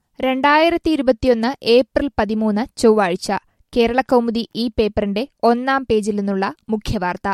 രണ്ടായിരത്തി ഇരുപത്തിയൊന്ന് ഏപ്രിൽ പതിമൂന്ന് ചൊവ്വാഴ്ച കേരളകൗമുദി ഈ പേപ്പറിന്റെ ഒന്നാം പേജിൽ നിന്നുള്ള മുഖ്യവാർത്ത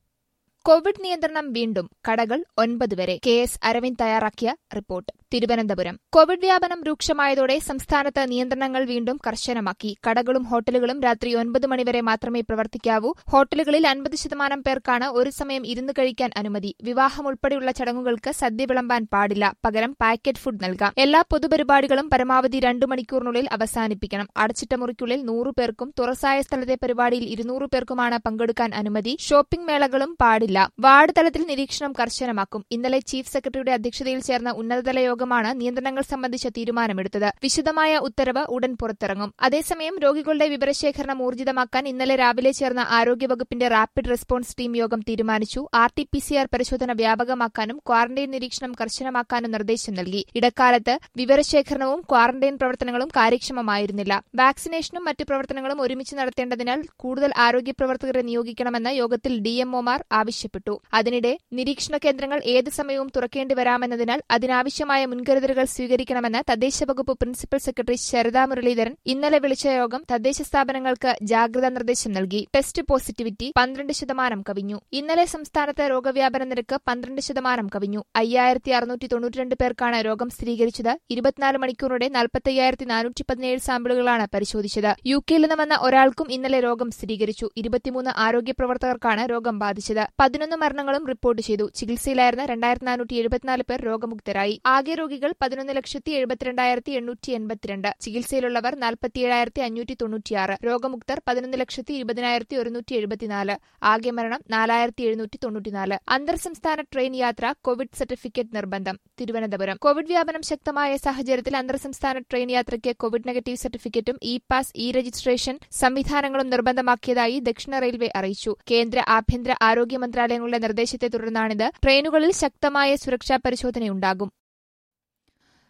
കോവിഡ് നിയന്ത്രണം വീണ്ടും കടകൾ ഒൻപത് വരെ കെ എസ് അരവിന്ദ് തയ്യാറാക്കിയ റിപ്പോർട്ട് തിരുവനന്തപുരം കോവിഡ് വ്യാപനം രൂക്ഷമായതോടെ സംസ്ഥാനത്ത് നിയന്ത്രണങ്ങൾ വീണ്ടും കർശനമാക്കി കടകളും ഹോട്ടലുകളും രാത്രി ഒൻപത് മണിവരെ മാത്രമേ പ്രവർത്തിക്കാവൂ ഹോട്ടലുകളിൽ അൻപത് ശതമാനം പേർക്കാണ് ഒരു സമയം ഇരുന്ന് കഴിക്കാൻ അനുമതി വിവാഹം ഉൾപ്പെടെയുള്ള ചടങ്ങുകൾക്ക് സദ്യ വിളമ്പാൻ പാടില്ല പകരം പാക്കറ്റ് ഫുഡ് നൽകാം എല്ലാ പൊതുപരിപാടികളും പരമാവധി രണ്ടു മണിക്കൂറിനുള്ളിൽ അവസാനിപ്പിക്കണം അടച്ചിട്ട മുറിക്കുള്ളിൽ നൂറു പേർക്കും തുറസായ സ്ഥലത്തെ പരിപാടിയിൽ ഇരുന്നൂറ് പേർക്കുമാണ് പങ്കെടുക്കാൻ അനുമതി ഷോപ്പിംഗ് മേളകളും പാടില്ല വാർഡ് തലത്തിൽ നിരീക്ഷണം കർശനമാക്കും ഇന്നലെ ചീഫ് സെക്രട്ടറിയുടെ അധ്യക്ഷതയിൽ ചേർന്ന ഉന്നതതല യോഗമാണ് നിയന്ത്രണങ്ങൾ സംബന്ധിച്ച തീരുമാനമെടുത്തത് വിശദമായ ഉത്തരവ് ഉടൻ പുറത്തിറങ്ങും അതേസമയം രോഗികളുടെ വിവരശേഖരണം ഊർജിതമാക്കാൻ ഇന്നലെ രാവിലെ ചേർന്ന ആരോഗ്യവകുപ്പിന്റെ റാപ്പിഡ് റെസ്പോൺസ് ടീം യോഗം തീരുമാനിച്ചു R T P C R പരിശോധന വ്യാപകമാക്കാനും ക്വാറന്റൈൻ നിരീക്ഷണം കർശനമാക്കാനും നിർദ്ദേശം നൽകി ഇടക്കാലത്ത് വിവരശേഖരണവും ക്വാറന്റൈൻ പ്രവർത്തനങ്ങളും കാര്യക്ഷമമായിരുന്നില്ല വാക്സിനേഷനും മറ്റു പ്രവർത്തനങ്ങളും ഒരുമിച്ച് നടത്തേണ്ടതിനാൽ കൂടുതൽ ആരോഗ്യ പ്രവർത്തകരെ നിയോഗിക്കണമെന്ന് യോഗത്തിൽ ഡിഎംഒമാർ ആവശ്യപ്പെട്ടു അതിനിടെ നിരീക്ഷണ കേന്ദ്രങ്ങൾ ഏത് സമയവും തുറക്കേണ്ടി വരാമെന്നതിനാൽ അതിനാവശ്യമായ മുൻകരുതലുകൾ സ്വീകരിക്കണമെന്ന് തദ്ദേശ വകുപ്പ് പ്രിൻസിപ്പൽ സെക്രട്ടറി ശരദാ മുരളീധരൻ ഇന്നലെ വിളിച്ച യോഗം തദ്ദേശ സ്ഥാപനങ്ങൾക്ക് ജാഗ്രതാ നിർദ്ദേശം നൽകി ടെസ്റ്റ് പോസിറ്റിവിറ്റി പന്ത്രണ്ട് ശതമാനം കവിഞ്ഞു ഇന്നലെ സംസ്ഥാനത്ത് രോഗവ്യാപന നിരക്ക് പന്ത്രണ്ട് ശതമാനം കവിഞ്ഞു അയ്യായിരത്തി അറുന്നൂറ്റി തൊണ്ണൂറ്റിരണ്ട് പേർക്കാണ് രോഗം സ്ഥിരീകരിച്ചത് ഇരുപത്തിനാല് മണിക്കൂറിടെ നാൽപ്പത്തയ്യായിരത്തി നാനൂറ്റി പതിനേഴ് സാമ്പിളുകളാണ് പരിശോധിച്ചത് യു കെയിൽ നിന്ന് വന്ന ഒരാൾക്കും ഇന്നലെ രോഗം സ്ഥിരീകരിച്ചു ഇരുപത്തിമൂന്ന് ആരോഗ്യ പ്രവർത്തകർക്കാണ് രോഗം ബാധിച്ചത് പതിനൊന്ന് മരണങ്ങളും റിപ്പോർട്ട് ചെയ്തു ചികിത്സയിലായിരുന്ന രണ്ടായിരത്തി നാനൂറ്റി എഴുപത്തിനാല് പേർ രോഗമുക്തരായി ആകെ രോഗികൾ പതിനൊന്ന് ലക്ഷത്തി എഴുപത്തിരണ്ടായിരത്തി എണ്ണൂറ്റി എൺപത്തിരണ്ട് ചികിത്സയിലുള്ളവർ നാൽപ്പത്തിയേഴായിരത്തി അഞ്ഞൂറ്റി തൊണ്ണൂറ്റിയാറ് രോഗമുക്തർ പതിനൊന്ന് ലക്ഷത്തി ഇരുപതിനായിരത്തി ഒരുന്നൂറ്റി എഴുപത്തിനാല് ആകെ മരണം നാലായിരത്തി എഴുന്നൂറ്റി തൊണ്ണൂറ്റിനാല് അന്തർ സംസ്ഥാന ട്രെയിൻ യാത്ര കോവിഡ് സർട്ടിഫിക്കറ്റ് നിർബന്ധം തിരുവനന്തപുരം കോവിഡ് വ്യാപനം ശക്തമായ സാഹചര്യത്തിൽ അന്തർ സംസ്ഥാന ട്രെയിൻ യാത്രയ്ക്ക് കോവിഡ് നെഗറ്റീവ് സർട്ടിഫിക്കറ്റും ഇ പാസ് ഇ രജിസ്ട്രേഷൻ സംവിധാനങ്ങളും നിർബന്ധമാക്കിയതായി ദക്ഷിണ റെയിൽവേ അറിയിച്ചു കേന്ദ്ര ആഭ്യന്തര ആരോഗ്യ മന്ത്രാലയങ്ങളുടെ നിർദ്ദേശത്തെ തുടർന്നാണിത് ട്രെയിനുകളിൽ ശക്തമായ സുരക്ഷാ പരിശോധനയുണ്ടാകും